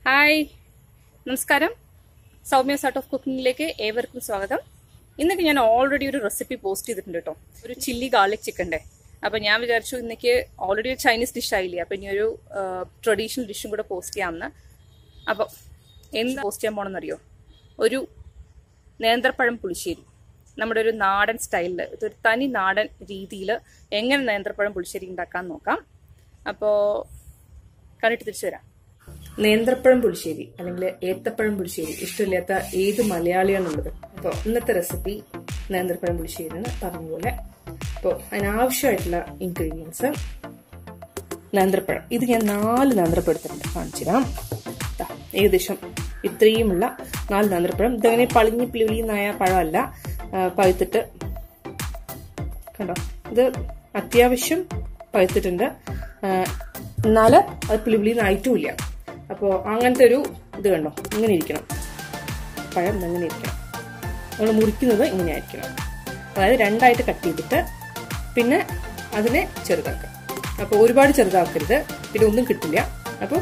hi നമസ്കാരം Soumya സാർട്ട് of കുക്കിങ്ങിലേക്ക് ഏവർക്കും സ്വാഗതം ഇന്നൊക്കെ ഞാൻ ഓൾറെഡി ഒരു റെസിപ്പി പോസ്റ്റ് ചെയ്തിട്ടുണ്ട് കേട്ടോ ഒരു ചില്ലി ഗാർലിക് ചിക്കൻ്റെ അപ്പം ഞാൻ വിചാരിച്ചു ഇന്നേക്ക് ഓൾറെഡി ഒരു ചൈനീസ് ഡിഷ് ആയില്ലേ അപ്പം ഇനി ഒരു ട്രഡീഷണൽ ഡിഷും കൂടെ പോസ്റ്റ് ചെയ്യാമെന്ന് അപ്പോൾ എന്ത് പോസ്റ്റ് ചെയ്യാൻ പോകണമെന്നറിയോ ഒരു നേന്ത്രപ്പഴം പുളിശ്ശേരി നമ്മുടെ ഒരു നാടൻ സ്റ്റൈലിൽ ഇതൊരു തനി നാടൻ രീതിയിൽ എങ്ങനെ നേന്ത്രപ്പഴം പുളിശ്ശേരി ഉണ്ടാക്കാൻ നോക്കാം അപ്പോൾ കണ്ടിട്ട് തിരിച്ചു വരാം നേന്ത്രപ്പഴം പുളിശ്ശേരി അല്ലെങ്കിൽ ഏത്തപ്പഴം പുളിശ്ശേരി ഇഷ്ടമില്ലാത്ത ഏത് മലയാളിയാണുള്ളത് അപ്പോൾ ഇന്നത്തെ റെസിപ്പി നേന്ത്രപ്പഴം പുളിശ്ശേരിയാണ് പറഞ്ഞ അപ്പോൾ അതിനാവശ്യമായിട്ടുള്ള ഇൻഗ്രീഡിയൻസ് നേന്ത്രപ്പഴം ഇത് ഞാൻ നാല് നേന്ത്രപ്പഴം എടുത്തിട്ടുണ്ട് കാണിച്ചു തരാം ദാ, ഏകദേശം ഇത്രയുമുള്ള നാല് നേന്ത്രപ്പഴം ഇതങ്ങനെ പളിഞ്ഞ് പിളിവിളിയുന്നായ പഴമല്ല ആ, പഴുത്തിട്ട് കണ്ടോ ഇത് അത്യാവശ്യം പഴുത്തിട്ടുണ്ട് ആ, എന്നാൽ അത് പിളിവിളിന്നായിട്ടുമില്ല അപ്പോൾ അങ്ങനത്തെ ഒരു ഇത് കണ്ടോ ഇങ്ങനെ ഇരിക്കണം പഴം ഇങ്ങനെ ഇരിക്കണം നമ്മൾ മുറിക്കുന്നത് ഇങ്ങനെ ആയിരിക്കണം അതായത് രണ്ടായിട്ട് കട്ട് ചെയ്തിട്ട് പിന്നെ അതിനെ ചെറുതാക്കാം അപ്പോൾ ഒരുപാട് ചെറുതാക്കരുത് പിന്നെ ഒന്നും കിട്ടില്ല അപ്പോൾ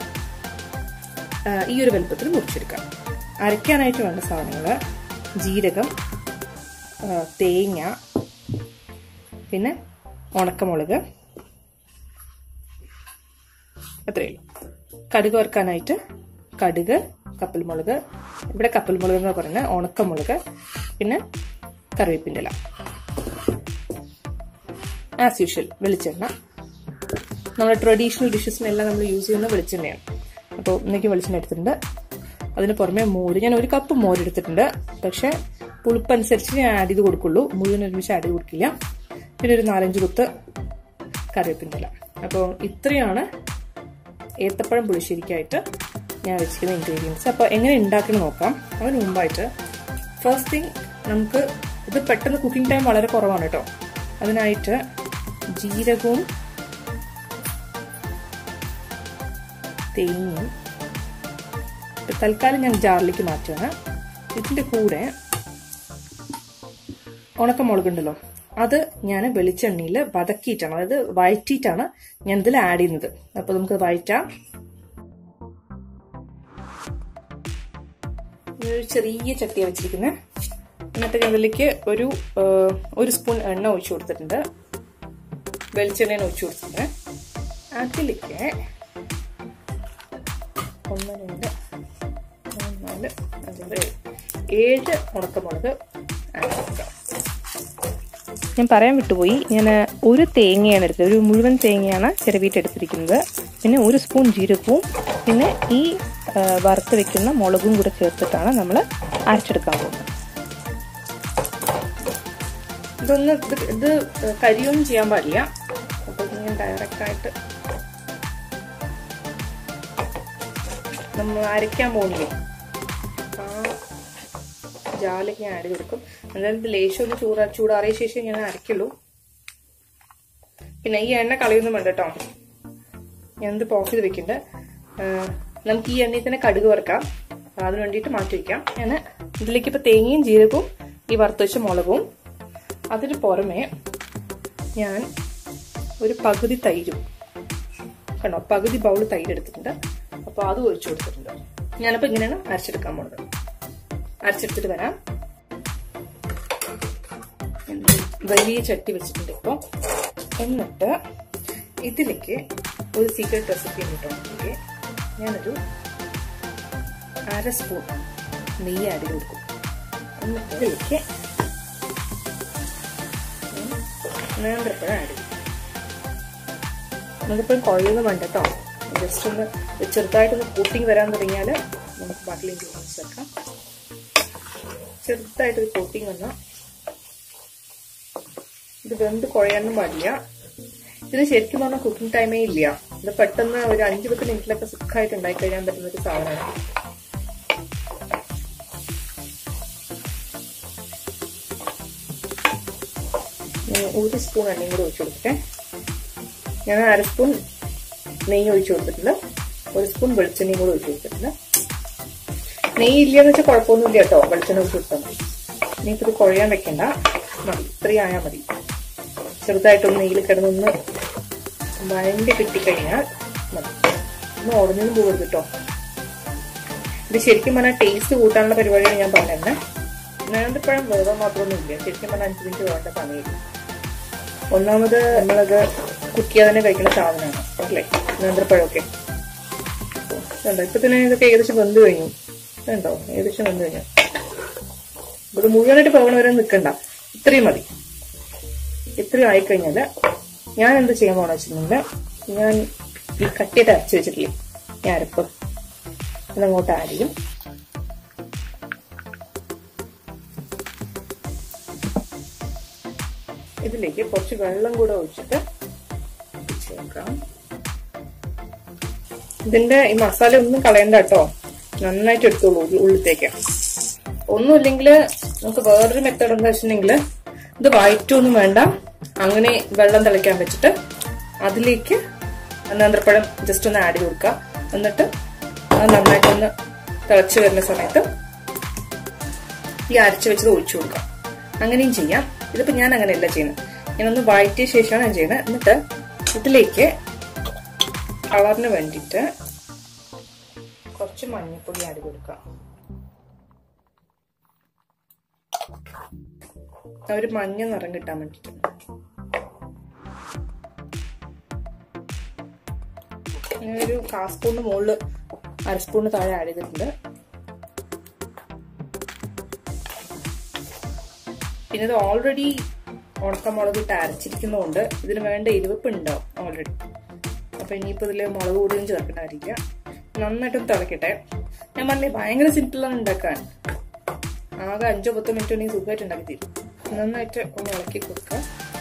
ഈ ഒരു വലുപ്പത്തിൽ മുറിച്ചെടുക്കാം അരയ്ക്കാനായിട്ട് വേണ്ട സാധനങ്ങൾ ജീരകം ആ, തേങ്ങ പിന്നെ ഉണക്കമുളക് അത്രയേ ഉള്ളൂ കടുക് വറുക്കാനായിട്ട് കടുക് കപ്പൽമുളക് ഇവിടെ കപ്പൽമുളക് എന്ന് പറയുന്നത് ഉണക്കമുളക് പിന്നെ കറിവേപ്പിൻ്റെ ഇല ആസ് യൂഷ്വൽ വെളിച്ചെണ്ണ നമ്മുടെ ട്രഡീഷണൽ ഡിഷസിനെല്ലാം നമ്മൾ യൂസ് ചെയ്യുന്ന വെളിച്ചെണ്ണയാണ് അപ്പോൾ ഇന്നേക്ക് വെളിച്ചെണ്ണ എടുത്തിട്ടുണ്ട് അതിന് പുറമെ മോര് ഞാൻ ഒരു കപ്പ് മോര് എടുത്തിട്ടുണ്ട് പക്ഷെ പുളിപ്പനുസരിച്ച് ഞാൻ ആഡ് ചെയ്ത് കൊടുക്കുള്ളൂ മുഴുവൻ ഒരുമിച്ച് ആഡ് ചെയ്ത് കൊടുക്കില്ല പിന്നെ ഒരു നാലഞ്ച് കുത്ത് കറിവേപ്പിൻ്റെ ഇല അപ്പോൾ ഇത്രയാണ് ഏത്തപ്പഴം പുളിശ്ശേരിക്കായിട്ട് ഞാൻ വെച്ചിരിക്കുന്ന ഇൻഗ്രീഡിയൻസ് അപ്പോൾ എങ്ങനെ ഉണ്ടാക്കണം നോക്കാം അതിന് മുമ്പായിട്ട് ഫസ്റ്റ് തിങ് നമുക്ക് ഇത് പെട്ടെന്ന് കുക്കിംഗ് ടൈം വളരെ കുറവാണ് കേട്ടോ അതിനായിട്ട് ജീരകവും തേങ്ങയും ഇപ്പൊ തൽക്കാലം ഞാൻ ജാറിലേക്ക് മാറ്റുകയാണ് ഇതിന്റെ കൂടെ ഉണക്കമുളക് ഉണ്ടല്ലോ അത് ഞാൻ വെളിച്ചെണ്ണയിൽ വതക്കിയിട്ടാണ് അതായത് വഴറ്റിയിട്ടാണ് ഞാൻ ഇതിൽ ആഡ് ചെയ്യുന്നത് അപ്പൊ നമുക്ക് വഴറ്റാം ഒരു ചെറിയ ചട്ടിയാണ് വെച്ചിരിക്കുന്നത് എന്നിട്ട് ഞാൻ ഇതിലേക്ക് ഒരു ആ, ഒരു സ്പൂൺ എണ്ണ ഒഴിച്ചു കൊടുത്തിട്ടുണ്ട് വെളിച്ചെണ്ണ ഒഴിച്ചു കൊടുത്തിട്ടുണ്ട് അതിലേക്ക് ഒന്ന് രണ്ട് മൂന്ന് നാല് അഞ്ച് ആറ്, ഏഴ് ഏഴ് ഉണക്കമുളക് ആഡ് കൊടുക്കാം ഞാൻ പറയാൻ വിട്ടുപോയി ഞാൻ ഒരു തേങ്ങയാണ് എടുത്തത് ഒരു മുഴുവൻ തേങ്ങയാണ് ചിരവിയിട്ട് എടുത്തിരിക്കുന്നത് പിന്നെ ഒരു സ്പൂൺ ജീരകവും പിന്നെ ഈ ആ, വറുത്ത് വെക്കുന്ന മുളകും കൂടെ ചേർത്തിട്ടാണ് നമ്മൾ അരച്ചെടുക്കാൻ പോകുന്നത് ഇതൊന്ന് ഇത് ഇത് കരിയൊന്നും ചെയ്യാൻ പാടില്ല അപ്പോൾ ഞാൻ ഡയറക്റ്റായിട്ട് നമ്മൾ അരയ്ക്കാൻ പോകുന്നില്ലേ ആ ജാലേക്ക് ഞാൻ ആഡ് കൊടുക്കും എന്തായാലും ഇത് ലേശം ഒന്ന് ചൂടാ ചൂടാറിയ ശേഷം ഞാൻ അരയ്ക്കുള്ളൂ പിന്നെ ഈ എണ്ണ കളയൊന്നും വേണ്ട കേട്ടോ ഞാനിത് ഓഫ് ചെയ്ത് വെക്കുന്നുണ്ട് ആ, നമുക്ക് ഈ എണ്ണയിൽ തന്നെ കടുക് വറുക്കാം അതിന് വേണ്ടിയിട്ട് മാറ്റി വയ്ക്കാം ഞാൻ ഇതിലേക്ക് ഇപ്പൊ തേങ്ങയും ജീരകവും ഈ വറുത്ത് വെച്ച മുളകും അതിന് പുറമെ ഞാൻ ഒരു പകുതി തൈരും കണ്ടോ പകുതി ബൗൾ തൈര് എടുത്തിട്ടുണ്ട് അപ്പോൾ അത് ഒഴിച്ചു കൊടുത്തിട്ടുണ്ട് ഞാനപ്പോൾ ഇങ്ങനെയാണ് അരച്ചെടുക്കാൻ പോകുന്നത് അരച്ചെടുത്തിട്ട് വരാം വലിയ ചട്ടി വെച്ചിട്ടുണ്ട് ഇപ്പോൾ എന്നിട്ട് ഇതിലേക്ക് ഒരു സീക്രട്ട് റെസിപ്പി ഉണ്ട് കേട്ടോ ഇതിലേക്ക് ഞാനൊരു അര സ്പൂൺ നെയ്യ് ആഡ് ചെയ്ത് കൊടുക്കും എന്നിട്ട് ഇതിലേക്ക് നേന്ത്രപ്പഴം ആഡ് ചെയ്യും നേന്ത്രപ്പഴം കുഴയൊന്നും വേണ്ട കേട്ടോ ജസ്റ്റ് ഒന്ന് ചെറുതായിട്ടൊന്ന് കൂട്ടിങ് വരാൻ തുടങ്ങിയാൽ നമുക്ക് ബാക്കി ഇൻഗ്രീഡിയൻസ് വെക്കാം ചെറുതായിട്ടൊരു കോട്ടിങ് വന്നാൽ ഇത് വെന്ത് കുഴയാനും പാടില്ല ഇത് ശരിക്കും പറഞ്ഞാൽ കുക്കിംഗ് ടൈമേ ഇല്ല ഇത് പെട്ടെന്ന് ഒരു അഞ്ച് പത്ത് മിനിറ്റിലൊക്കെ സുഖമായിട്ട് ഉണ്ടാക്കി കഴിയാൻ പറ്റുന്ന ഒരു സാധനമാണ് ഞാൻ ഒരു സ്പൂൺ എണ്ണയും കൂടെ ഒഴിച്ചു കൊടുക്കട്ടെ ഞാൻ അര സ്പൂൺ നെയ്യ് ഒഴിച്ചു കൊടുത്തിട്ടുണ്ട് ഒരു സ്പൂൺ വെളിച്ചെണ്ണയും കൂടെ ഒഴിച്ചു കൊടുത്തിട്ടുണ്ട് നെയ്യ് ഇല്ലയെന്ന് വെച്ചാൽ കുഴപ്പമൊന്നുമില്ല കേട്ടോ വെളിച്ചെണ്ണ ഒഴിച്ചു കൊടുത്താൽ മതി ഇനിയിപ്പോൾ ഇത് കുഴയാൻ വെക്കണ്ട മതി ഇത്രയും ആയാൽ മതി ചെറുതായിട്ടൊന്ന് നെയ്യിൽ കിടന്നൊന്ന് വഴണ്ടി കിട്ടിക്കഴിഞ്ഞാൽ മതി ഒന്ന് ഉടഞ്ഞൊന്നും പോകരുത് കേട്ടോ ഇത് ശരിക്കും പറഞ്ഞാൽ ടേസ്റ്റ് കൂട്ടാനുള്ള പരിപാടിയാണ് ഞാൻ പറഞ്ഞത് നേന്ത്രപ്പഴം വേറെ മാത്രമൊന്നും ഇല്ല ശരിക്കും പറഞ്ഞാൽ അഞ്ച് മിനിറ്റ് വേണ്ട പണിയില്ല ഒന്നാമത് നമ്മളത് കുക്ക് ചെയ്യാതെ തന്നെ കഴിക്കുന്ന സാധനമാണ് അല്ലേ നേന്ത്രപ്പഴമൊക്കെ ഉണ്ടോ ഇപ്പൊ തന്നെ ഇതൊക്കെ ഏകദേശം വെന്ത് കഴിഞ്ഞു ഉണ്ടോ ഏകദേശം വെന്ത് കഴിഞ്ഞു ഇത് മുഴുവനായിട്ട് പോകണ വരെ നിൽക്കണ്ട ഇത്രയും മതി ഇത്രയും ആയിക്കഴിഞ്ഞാല് ഞാൻ എന്ത് ചെയ്യാൻ പോകണമെന്ന് വെച്ചിട്ടുണ്ടെങ്കിൽ ഞാൻ ഈ കട്ടിയിട്ട് അരച്ച് വെച്ചിട്ടില്ലേ ഈ അരപ്പ് അതങ്ങോട്ട് ആഡ് ചെയ്യും ഇതിലേക്ക് കുറച്ച് വെള്ളം കൂടെ ഒഴിച്ചിട്ട് ചേർക്കാം ഇതിന്റെ ഈ മസാല ഒന്നും കളയണ്ട കേട്ടോ നന്നായിട്ട് എടുത്തോളൂ ഉള്ളിത്തേക്ക് ഒന്നുമില്ലെങ്കിൽ നമുക്ക് വേറൊരു മെത്തേഡ് എന്താ വെച്ചിട്ടുണ്ടെങ്കിൽ ഇത് വയറ്റൊന്നും വേണ്ട അങ്ങനെ വെള്ളം തിളയ്ക്കാൻ വെച്ചിട്ട് അതിലേക്ക് നേന്ത്രപ്പഴം ജസ്റ്റ് ഒന്ന് ആഡ് ചെയ്ത് കൊടുക്കുക എന്നിട്ട് അത് നന്നായിട്ടൊന്ന് തിളച്ച് വരുന്ന സമയത്ത് ഈ അരച്ച് വെച്ചത് ഒഴിച്ചു കൊടുക്കാം അങ്ങനെയും ചെയ്യാം ഇതിപ്പോ ഞാൻ അങ്ങനെയല്ല ചെയ്യുന്നത് ഞാനൊന്ന് വഴറ്റിയ ശേഷമാണ് ഞാൻ ചെയ്യുന്നത് എന്നിട്ട് ഇതിലേക്ക് കളറിന് വേണ്ടിയിട്ട് കുറച്ച് മഞ്ഞൾപ്പൊടി ആഡ് കൊടുക്കാം ഒരു മഞ്ഞ നിറം കിട്ടാൻ വേണ്ടിയിട്ട് അങ്ങനെ ഒരു കാ സ്പൂണിന് മുകളിൽ അര സ്പൂണിന് താഴെ ആഡ് ചെയ്തിട്ടുണ്ട് പിന്നെ ഇത് ഓൾറെഡി ഉണക്കമുളക് ഇട്ട് അരച്ചിരിക്കുന്നതുകൊണ്ട് ഇതിന് വേണ്ട എരിവപ്പ് ഉണ്ടാവും ഓൾറെഡി അപ്പൊ ഇനിയിപ്പോ ഇതില് മുളക് പൊടിയും ചേർക്കണ്ടായിരിക്കാം നന്നായിട്ടൊന്ന് തിളക്കട്ടെ ഞാൻ പറഞ്ഞില്ലേ ഭയങ്കര സിമ്പിളാണ് ഉണ്ടാക്കാൻ ആകെ അഞ്ചോ പത്തോ മിനിറ്റ് ഉണ്ടെങ്കിൽ സുഖമായിട്ട് ഉണ്ടാക്കി തരും നന്നായിട്ട് ഒന്ന് ഇളക്കി കൊടുക്കുക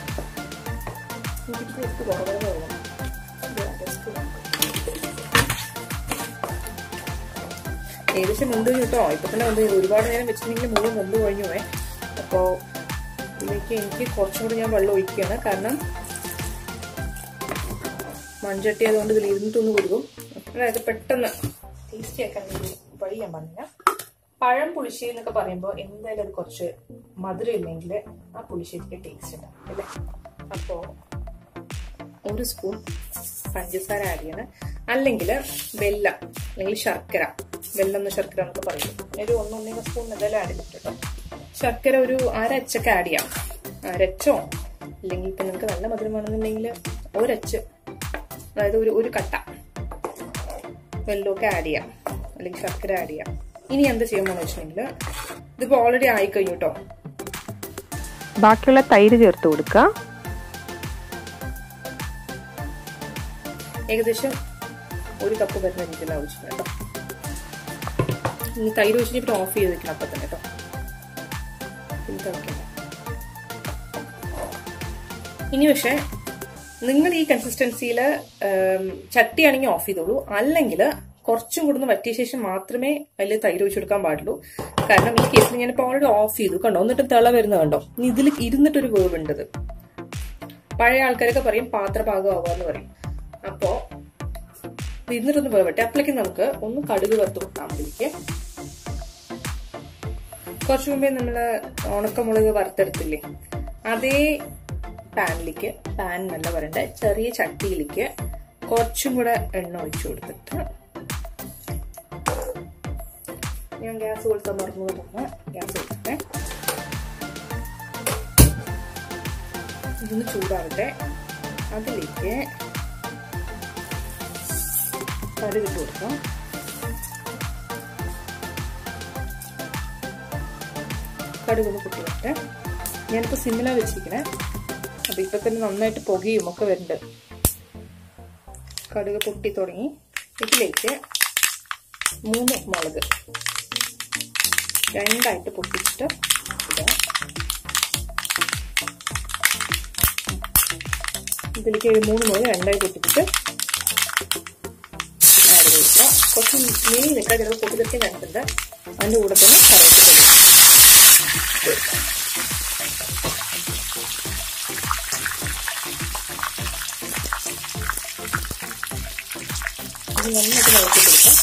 ഏകദേശം വെന്ത് കേട്ടോ ഇപ്പൊ തന്നെ വെന്ത് ഒരുപാട് നേരം വെച്ചിട്ടുണ്ടെങ്കിൽ മുഴുവൻ വെന്ത് കഴിഞ്ഞു പോയി അപ്പോ ഇതിലേക്ക് എനിക്ക് കുറച്ചും കൂടി ഞാൻ വെള്ളം ഒഴിക്കുകയാണ് കാരണം മൺചട്ടി ആയതുകൊണ്ട് ഇതിൽ ഇരുന്നിട്ടൊന്ന് കൊടുക്കും അതായത് പെട്ടെന്ന് ടേസ്റ്റി ആക്കാൻ ഒരു വഴി ഞാൻ പറഞ്ഞില്ല പഴം പുളിശ്ശേരി എന്നൊക്കെ പറയുമ്പോൾ എന്തായാലും അത് കുറച്ച് മധുരം ഇല്ലെങ്കിൽ ആ പുളിശ്ശേരിക്ക് ടേസ്റ്റ് ഉണ്ടാവും അല്ലേ അപ്പോൾ ഒരു സ്പൂൺ പഞ്ചസാര ആഡ് ചെയ്യണം അല്ലെങ്കിൽ വെല്ലം അല്ലെങ്കിൽ ശർക്കര വെല്ലം എന്ന് ശർക്കര എന്നൊക്കെ പറയും ഒരു ഒന്നൊന്നര സ്പൂൺ എന്തായാലും ആഡ് ചെയ്തിട്ട് കേട്ടോ ശർക്കര ഒരു അരച്ചൊക്കെ ആഡ് ചെയ്യാം അരച്ചോ അല്ലെങ്കിൽ ഇപ്പം നിങ്ങൾക്ക് നല്ല മധുരം വേണമെന്നുണ്ടെങ്കിൽ ഒരച്ച് അതായത് ഒരു ഒരു കട്ട വെല്ലമൊക്കെ ആഡ് ചെയ്യാം അല്ലെങ്കിൽ ശർക്കര ആഡ് ചെയ്യാം ഇനി എന്താ ചെയ്യാൻ പോണെന്ന് വെച്ചിട്ടുണ്ടെങ്കിൽ ഇതിപ്പോൾ ഓൾറെഡി ആയിക്കഴിഞ്ഞു കേട്ടോ ബാക്കിയുള്ള തൈര് ചേർത്ത് കൊടുക്കുക ഏകദേശം ഒരു കപ്പ് വരുന്ന രീതിയിൽ ആവശ്യം കേട്ടോ ഇനി തൈര് ഒഴിച്ചിട്ട് ഇപ്പോൾ ഓഫ് ചെയ്ത് വെക്കണം അപ്പം തന്നെ കേട്ടോ ഇനി തിളക്കണ്ട ഇനി പക്ഷേ നിങ്ങൾ ഈ കൺസിസ്റ്റൻസിയിൽ ചട്ടിയാണെങ്കിൽ ഓഫ് ചെയ്തോളൂ അല്ലെങ്കിൽ കുറച്ചും കൂടുന്ന് വറ്റിയ ശേഷം മാത്രമേ അതിൽ തൈര് ഒഴിച്ചു കൊടുക്കാൻ പാടുള്ളൂ കാരണം ഈ കേസിൽ ഞാനിപ്പോൾ ഓൾറെഡി ഓഫ് ചെയ്തു കണ്ടോ എന്നിട്ട് തിള വരുന്നത് കണ്ടോ ഇനി ഇതിൽ ഇരുന്നിട്ടൊരു വേവുണ്ടത് പഴയ ആൾക്കാരൊക്കെ പറയും പാത്രപാകമാവാന്ന് പറയും അപ്പോ ഇരുന്നിട്ടൊന്ന് വേവട്ടെ അപ്പോഴേക്കും നമുക്ക് ഒന്ന് കടുക് വറുത്ത് കൊടുക്കാം അതിലേക്ക് കുറച്ചു മുമ്പേ നമ്മള് ഉണക്കമുളക് വറുത്തെടുത്തില്ലേ അതേ പാനിലേക്ക് പാൻ നല്ല വരണ്ട ചെറിയ ചട്ടിയിലേക്ക് കുറച്ചും കൂടെ എണ്ണ ഒഴിച്ചു കൊടുത്തിട്ട് ഞാൻ ഗ്യാസ് കൊടുത്താൽ മറന്നു തന്നെ ഗ്യാസ് കൊടുത്തിട്ടെ ഇതൊന്ന് ചൂടാവട്ടെ അതിലേക്ക് കടുകിട്ട് കൊടുക്കാം കടുകൊന്ന് പൊട്ടി വരട്ടെ ഞാനിപ്പോൾ സിമ്മില വെച്ചിരിക്കണേ അപ്പം ഇപ്പം തന്നെ നന്നായിട്ട് പുകയും ഒക്കെ വരുന്നുണ്ട് കടുക് പൊട്ടി തുടങ്ങി ഇതിലേക്ക് മൂന്ന് മുളക് രണ്ടായിട്ട് പൊട്ടിച്ചിട്ട് ഇടാം ഇതിലേക്ക് മൂന്ന് മുളക് രണ്ടായി പൊട്ടിച്ചിട്ട് ആഡ് ചെയ്യിക്കുക കുറച്ച് മീൻ നിൽക്കാൻ ചിലപ്പോൾ പൊട്ടിത്തെറിക്കാൻ കണ്ടിട്ടുണ്ട് അതിൻ്റെ കൂടെ തന്നെ കറിവേപ്പില ഇത് നന്നായിട്ട് നോക്കി കൊടുക്കാം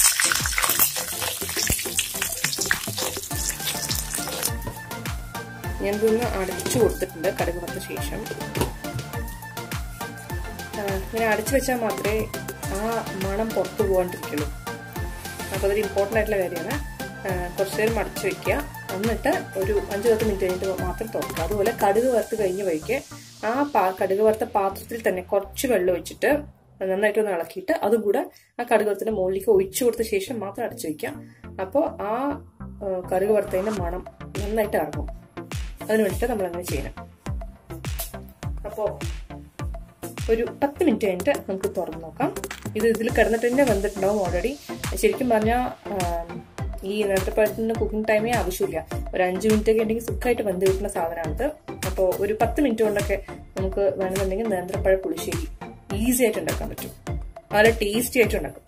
ഞാൻ ഇതൊന്ന് അടച്ചു കൊടുത്തിട്ടുണ്ട് കടുക് വന്ന ശേഷം ഇങ്ങനെ അടച്ചു വെച്ചാൽ മാത്രമേ ആ മണം പുറത്തു പോകാണ്ടിരിക്കുള്ളൂ അപ്പോൾ അതൊരു ഇമ്പോർട്ടൻ്റ് ആയിട്ടുള്ള കാര്യമാണ് കുറച്ച് നേരം മടച്ചു വെക്കുക എന്നിട്ട് ഒരു അഞ്ച് പത്ത് മിനിറ്റ് കഴിഞ്ഞിട്ട് മാത്രം തുറക്കുക അതുപോലെ കടുക് വറുത്ത് കഴിഞ്ഞ് വഴിക്ക് ആ പാ കടുക് വറുത്ത പാത്രത്തിൽ തന്നെ കുറച്ച് വെള്ളം ഒഴിച്ചിട്ട് നന്നായിട്ട് ഒന്ന് ഇളക്കിയിട്ട് അതും കൂടെ ആ കടുക് വറുത്തിന്റെ മുകളിലേക്ക് ഒഴിച്ചു കൊടുത്ത ശേഷം മാത്രം അടച്ചു വെക്കുക അപ്പോൾ ആ കടുക് വറുത്തതിന്റെ മണം നന്നായിട്ട് ഇറങ്ങും അതിന് വേണ്ടിയിട്ട് നമ്മൾ അങ്ങനെ ചെയ്യണം അപ്പോൾ ഒരു പത്ത് മിനിറ്റ് കഴിഞ്ഞിട്ട് നമുക്ക് തുറന്ന് നോക്കാം ഇത് ഇതിൽ കിടന്നിട്ട് തന്നെ വന്നിട്ടുണ്ടാവും ഓൾറെഡി ശരിക്കും പറഞ്ഞാൽ ഈ നേന്ത്രപ്പഴത്തിന് കുക്കിംഗ് ടൈമേ ആവശ്യമില്ല ഒരു അഞ്ച് മിനിറ്റ് ഒക്കെ ഉണ്ടെങ്കിൽ സുഖമായിട്ട് വെന്ത് കിട്ടുന്ന സാധനമാണിത് അപ്പോൾ ഒരു പത്ത് മിനിറ്റ് കൊണ്ടൊക്കെ നമുക്ക് വേണമെന്നുണ്ടെങ്കിൽ നേന്ത്രപ്പഴ പുളിശ്ശേരി ഈസി ആയിട്ട് ഉണ്ടാക്കാൻ പറ്റും വളരെ ടേസ്റ്റി ആയിട്ട് ഉണ്ടാക്കും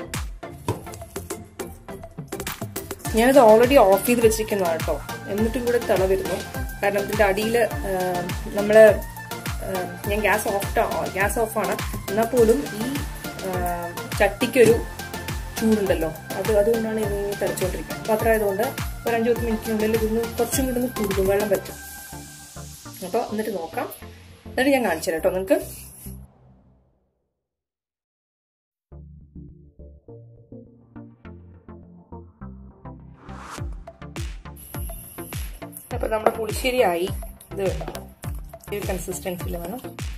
ഞാനിത് ഓൾറെഡി ഓഫ് ചെയ്ത് വെച്ചിരിക്കുന്നതാണ് കേട്ടോ എന്നിട്ടും കൂടെ തിള വരുന്നു കാരണം ഇതിന്റെ അടിയിൽ നമ്മൾ ഞാൻ ഗ്യാസ് ഓഫ് ഗ്യാസ് ഓഫാണ് എന്നാൽ പോലും ഈ ചട്ടിക്കൊരു ചൂടുണ്ടല്ലോ അത് അതുകൊണ്ടാണ് ഇത് തിളച്ചുകൊണ്ടിരിക്കുന്നത് അപ്പോൾ അത്ര ആയതുകൊണ്ട് ഒരു അഞ്ചു പത്ത് മിനിറ്റിനുള്ളിൽ ഇതൊന്ന് കുറച്ചും കൂടി ഒന്ന് കുടുക്കും വെള്ളം പറ്റും അപ്പോൾ എന്നിട്ട് നോക്കാം എന്നിട്ട് ഞാൻ കാണിച്ചു തരാം കേട്ടോ നിങ്ങൾക്ക് അപ്പോൾ നമ്മുടെ പുളിശ്ശേരി ആയി ഇത് ഈ കൺസിസ്റ്റൻസിയിൽ വേണം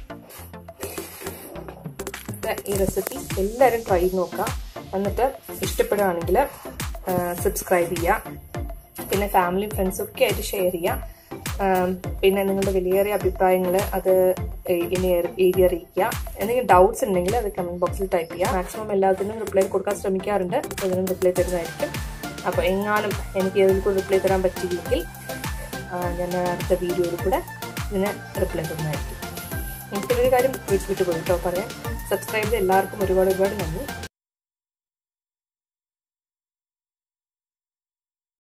ഈ റെസിപ്പി എല്ലാവരും ട്രൈ ചെയ്ത് നോക്കുക എന്നിട്ട് ഇഷ്ടപ്പെടുകയാണെങ്കിൽ സബ്സ്ക്രൈബ് ചെയ്യുക പിന്നെ ഫാമിലി ഫ്രണ്ട്സും ഒക്കെ ആയിട്ട് ഷെയർ ചെയ്യുക പിന്നെ നിങ്ങളുടെ വിലയേറിയ അഭിപ്രായങ്ങൾ അത് ഇനി എഴുതി അറിയിക്കുക എന്തെങ്കിലും ഡൗട്ട്സ് ഉണ്ടെങ്കിൽ അത് കമന്റ് ബോക്സിൽ ടൈപ്പ് ചെയ്യുക മാക്സിമം എല്ലാത്തിനും റിപ്ലൈ കൊടുക്കാൻ ശ്രമിക്കാറുണ്ട് അതിനും റിപ്ലൈ തരുന്നതായിരിക്കും അപ്പോൾ എങ്ങാനും എനിക്ക് അതിൽ കൂടെ റിപ്ലൈ തരാൻ പറ്റിയില്ലെങ്കിൽ ഞാൻ അടുത്ത വീഡിയോയിൽ കൂടെ ഇതിന് റിപ്ലൈ തരുന്നതായിരിക്കും എനിക്കൊരു കാര്യം വിട്ടുപോയി കേട്ടോ പറയാം സബ്സ്ക്രൈബ് ചെയ്ത് എല്ലാവർക്കും ഒരുപാട് ഒരുപാട് നന്ദി